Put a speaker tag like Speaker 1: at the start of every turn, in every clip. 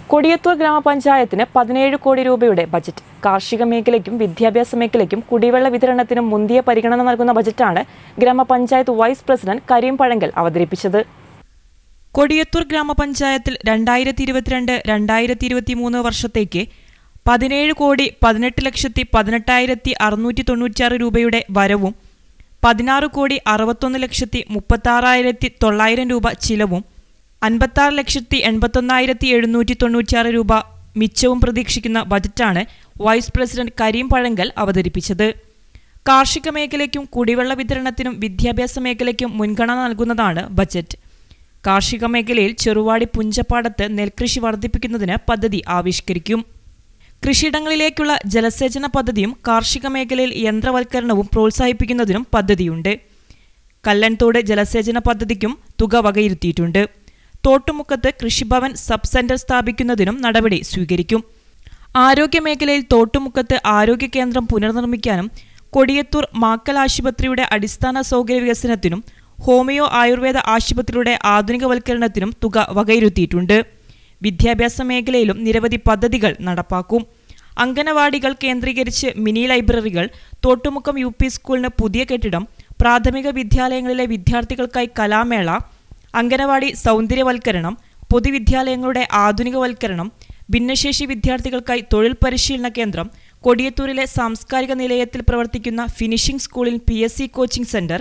Speaker 1: കൊടിയത്തൂർ ഗ്രാമപഞ്ചായത്തിന് പതിനേഴ് കോടി രൂപയുടെ ബജറ്റ് കാർഷിക മേഖലയ്ക്കും വിദ്യാഭ്യാസ മേഖലയ്ക്കും കുടിവെള്ള വിതരണത്തിനും മുന്തിയ പരിഗണന നൽകുന്ന ബജറ്റാണ് ഗ്രാമപഞ്ചായത്ത് വൈസ് പ്രസിഡന്റ് കരീം പഴങ്കൽ അവതരിപ്പിച്ചത് കൊടിയത്തൂർ ഗ്രാമപഞ്ചായത്തിൽ രണ്ടായിരത്തി ഇരുപത്തിരണ്ട് രണ്ടായിരത്തി ഇരുപത്തിമൂന്ന് വർഷത്തേക്ക് പതിനേഴ് കോടി പതിനെട്ട് ലക്ഷത്തി പതിനെട്ടായിരത്തി അറുന്നൂറ്റി തൊണ്ണൂറ്റിയാറ് രൂപയുടെ വരവും പതിനാറ് കോടി അറുപത്തൊന്ന് ലക്ഷത്തി മുപ്പത്താറായിരത്തി തൊള്ളായിരം രൂപ ചിലവും അൻപത്താറ് ലക്ഷത്തി എൺപത്തൊന്നായിരത്തി എഴുന്നൂറ്റി തൊണ്ണൂറ്റിയാറ് രൂപ മിച്ചവും പ്രതീക്ഷിക്കുന്ന ബജറ്റാണ് വൈസ് പ്രസിഡന്റ് കരീം പഴങ്കൽ അവതരിപ്പിച്ചത് കാർഷിക മേഖലയ്ക്കും കുടിവെള്ള വിതരണത്തിനും വിദ്യാഭ്യാസ മേഖലയ്ക്കും മുൻഗണന നൽകുന്നതാണ് ബജറ്റ് കാർഷിക മേഖലയിൽ ചെറുവാടി പുഞ്ചപ്പാടത്ത് നെൽകൃഷി വർദ്ധിപ്പിക്കുന്നതിന് പദ്ധതി ആവിഷ്കരിക്കും കൃഷിയിടങ്ങളിലേക്കുള്ള ജലസേചന പദ്ധതിയും കാർഷിക മേഖലയിൽ യന്ത്രവൽക്കരണവും പ്രോത്സാഹിപ്പിക്കുന്നതിനും പദ്ധതിയുണ്ട് കല്ലൻതോട് ജലസേചന പദ്ധതിക്കും തുക വകയിരുത്തിയിട്ടുണ്ട് തോട്ടുമുക്കത്ത് കൃഷിഭവൻ സബ് സെന്റർ സ്ഥാപിക്കുന്നതിനും നടപടി സ്വീകരിക്കും ആരോഗ്യമേഖലയിൽ തോട്ടുമുക്കത്ത് ആരോഗ്യ കേന്ദ്രം പുനർനിർമ്മിക്കാനും കൊടിയത്തൂർ മാക്കൽ ആശുപത്രിയുടെ അടിസ്ഥാന സൗകര്യ വികസനത്തിനും ഹോമിയോ ആയുർവേദ ആശുപത്രിയുടെ ആധുനികവൽക്കരണത്തിനും തുക വകയിരുത്തിയിട്ടുണ്ട് വിദ്യാഭ്യാസ മേഖലയിലും നിരവധി പദ്ധതികൾ നടപ്പാക്കും അംഗനവാടികൾ കേന്ദ്രീകരിച്ച് മിനി ലൈബ്രറികൾ തോട്ടുമുക്കം യു പി സ്കൂളിന് പുതിയ കെട്ടിടം പ്രാഥമിക വിദ്യാലയങ്ങളിലെ വിദ്യാർത്ഥികൾക്കായി കലാമേള അംഗനവാടി സൗന്ദര്യവൽക്കരണം പൊതുവിദ്യാലയങ്ങളുടെ ആധുനികവൽക്കരണം ഭിന്നശേഷി വിദ്യാർത്ഥികൾക്കായി തൊഴിൽ പരിശീലന കേന്ദ്രം കൊടിയത്തൂരിലെ സാംസ്കാരിക നിലയത്തിൽ പ്രവർത്തിക്കുന്ന ഫിനിഷിംഗ് സ്കൂളിൽ P S C coaching centre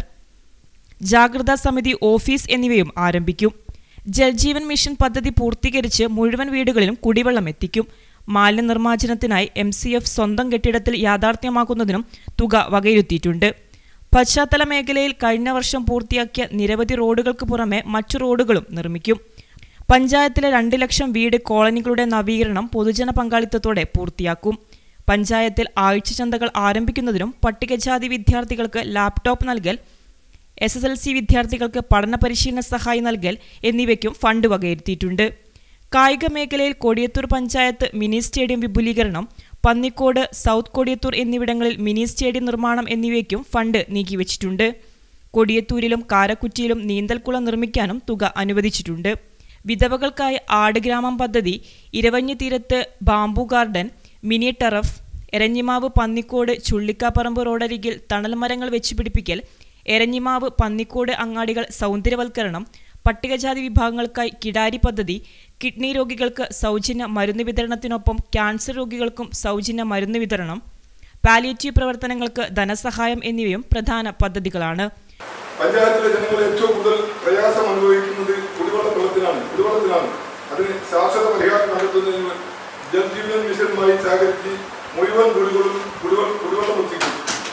Speaker 1: ജാഗ്രതാ സമിതി ഓഫീസ് എന്നിവയും ആരംഭിക്കും ജൽജീവൻ മിഷൻ പദ്ധതി പൂർത്തീകരിച്ച് മുഴുവൻ വീടുകളിലും കുടിവെള്ളം എത്തിക്കും മാലിന്യ നിർമ്മാർജ്ജനത്തിനായി എം സി എഫ് സ്വന്തം കെട്ടിടത്തിൽ യാഥാർത്ഥ്യമാക്കുന്നതിനും തുക വകയിരുത്തിയിട്ടുണ്ട് പശ്ചാത്തല മേഖലയിൽ കഴിഞ്ഞ വർഷം പൂർത്തിയാക്കിയ നിരവധി റോഡുകൾക്ക് പുറമെ മറ്റു റോഡുകളും നിർമ്മിക്കും പഞ്ചായത്തിലെ രണ്ട് ലക്ഷം വീട് കോളനികളുടെ നവീകരണം പൊതുജന പങ്കാളിത്തത്തോടെ പൂർത്തിയാക്കും പഞ്ചായത്തിൽ ആഴ്ചചന്തകൾ ആരംഭിക്കുന്നതിനും പട്ടികജാതി വിദ്യാർത്ഥികൾക്ക് ലാപ്ടോപ്പ് നൽകൽ എസ് എസ് എൽ സി വിദ്യാർത്ഥികൾക്ക് പഠന പരിശീലന സഹായം നൽകൽ എന്നിവയ്ക്കും ഫണ്ട് വകയിരുത്തിയിട്ടുണ്ട് കായിക മേഖലയിൽ കൊടിയത്തൂർ പഞ്ചായത്ത് മിനി സ്റ്റേഡിയം വിപുലീകരണം പന്നിക്കോട് സൗത്ത് കൊടിയത്തൂർ എന്നിവിടങ്ങളിൽ മിനി സ്റ്റേഡിയം നിർമ്മാണം എന്നിവയ്ക്കും ഫണ്ട് നീക്കിവച്ചിട്ടുണ്ട് കൊടിയത്തൂരിലും കാരക്കുറ്റിയിലും നീന്തൽക്കുളം നിർമ്മിക്കാനും തുക അനുവദിച്ചിട്ടുണ്ട് വിധവകൾക്കായി ആടുഗ്രാമം പദ്ധതി ഇരവഞ്ഞി തീരത്ത് bamboo garden mini turf Eranhimavu Pannikode Chullikkaparamba റോഡരികിൽ തണൽ മരങ്ങൾ വെച്ചുപിടിപ്പിക്കൽ എരഞ്ഞിമാവ് പന്നിക്കോട് അങ്ങാടികൾ സൗന്ദര്യവൽക്കരണം പട്ടികജാതി വിഭാഗങ്ങൾക്കായി കിടാരി പദ്ധതി കിഡ്നി രോഗികൾക്ക് സൗജന്യ മരുന്ന് വിതരണത്തിനൊപ്പം ക്യാൻസർ രോഗികൾക്കും സൗജന്യ മരുന്ന് വിതരണം പാലിയേറ്റീവ് പ്രവർത്തനങ്ങൾക്ക് ധനസഹായം എന്നിവയും പ്രധാന പദ്ധതികളാണ്
Speaker 2: പഞ്ചായത്തിലെ ജനങ്ങൾ ഏറ്റവും കൂടുതൽ പ്രയാസം അനുഭവിക്കുന്നത് കുടിവെള്ള വെള്ളത്തിനാണ് കുടിവെള്ളത്തിനാണ് അതിന് ശാശ്വത പരിഹാരം കണ്ടെത്തുന്നതിന് ജൽജീവൻ മിഷനുമായി സഹകരിച്ച് മുഴുവൻ വീടുകളും കുടിവെള്ളം കുടിവെള്ളം എത്തിക്കും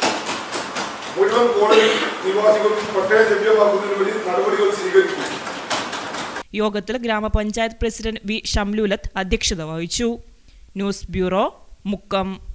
Speaker 2: മുഴുവൻ കോളനി നിവാസികൾക്കും പട്ടയം ലഭ്യമാക്കുന്നതിന് വേണ്ടി നടപടികൾ സ്വീകരിക്കും
Speaker 1: യോഗത്തിൽ ഗ്രാമപഞ്ചായത്ത് പ്രസിഡന്റ് വി ഷംലൂലത്ത് അധ്യക്ഷത വഹിച്ചു ന്യൂസ് ബ്യൂറോ മുക്കം